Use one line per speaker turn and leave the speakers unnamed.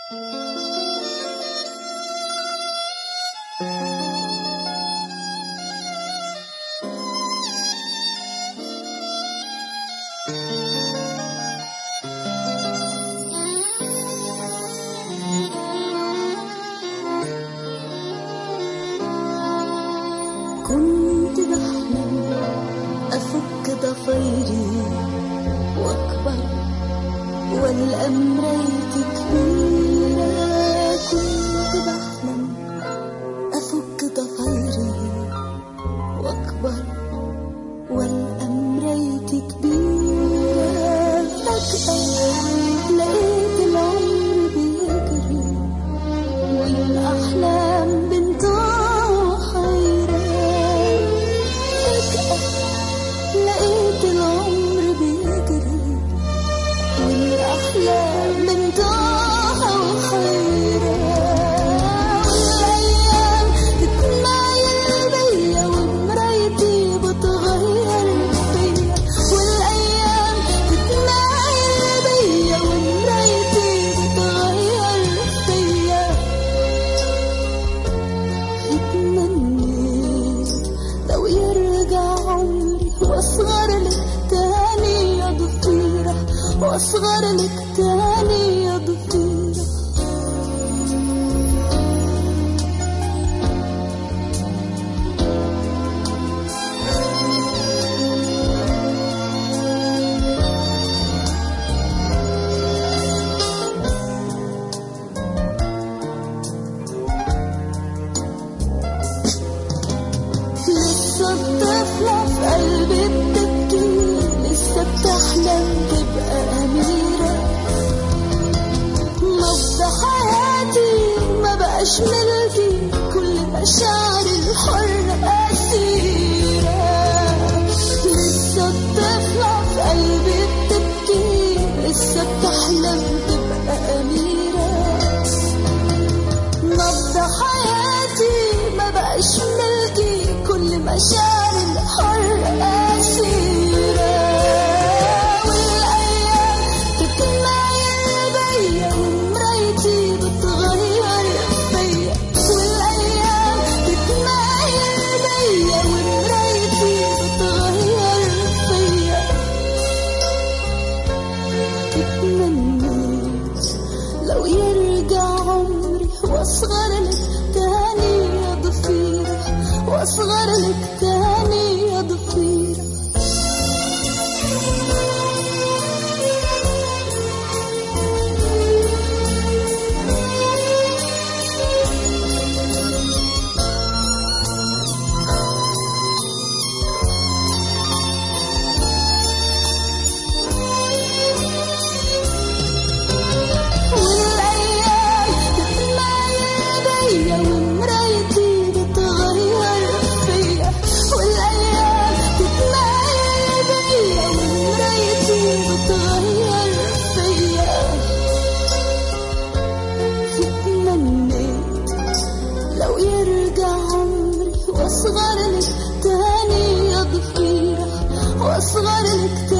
كنت بحلم أفك ضفيري وأكبر والأمريت كبيرة كنت بحلم أفك ضفيري وأكبر والأمريت كبيرة فجأة لقيت العمر بيجري والأحلام بنتها حيران فجأة لقيت العمر بيجري والأحلام بنتها حيران والأيام بتمايل بيا ومرايتي بتغير فيا والأيام بتمايل بيا ومرايتي بتغير فيا اتمنيت لو يرجع عمري واصغر لك تاني يا ضفيرة واصغر لك تاني يا ضفيرة لسه الطفلة في قلبي بتبكي لسه بتحلم تبقى أميرة نبض حياتي ما بقاش ملكي كل مشاعري الحرة أسيرة لسه الطفلة في قلبي بتبكي لسه بتحلم تبقى أميرة نبض حياتي ما بقاش ملكي كل مشاعري الحرة أسيرة والأيام بتتمايل بيا ومرايتي بتغير فيا والأيام بتتمايل بيا ومرايتي بتغير فيا اتمنيت لو يرجع عمري واصغر لك تاني يا ضفيرة واصغر لك تاني يا ضفيرة والأيام بتتمايل بيا ومرايتي بتغير فيا والأيام بتتمايل بيا ومرايتي بتغير فيا اتمنيت لو يرجع عمري واصغر لك تاني يا ضفيرة واصغر لك تاني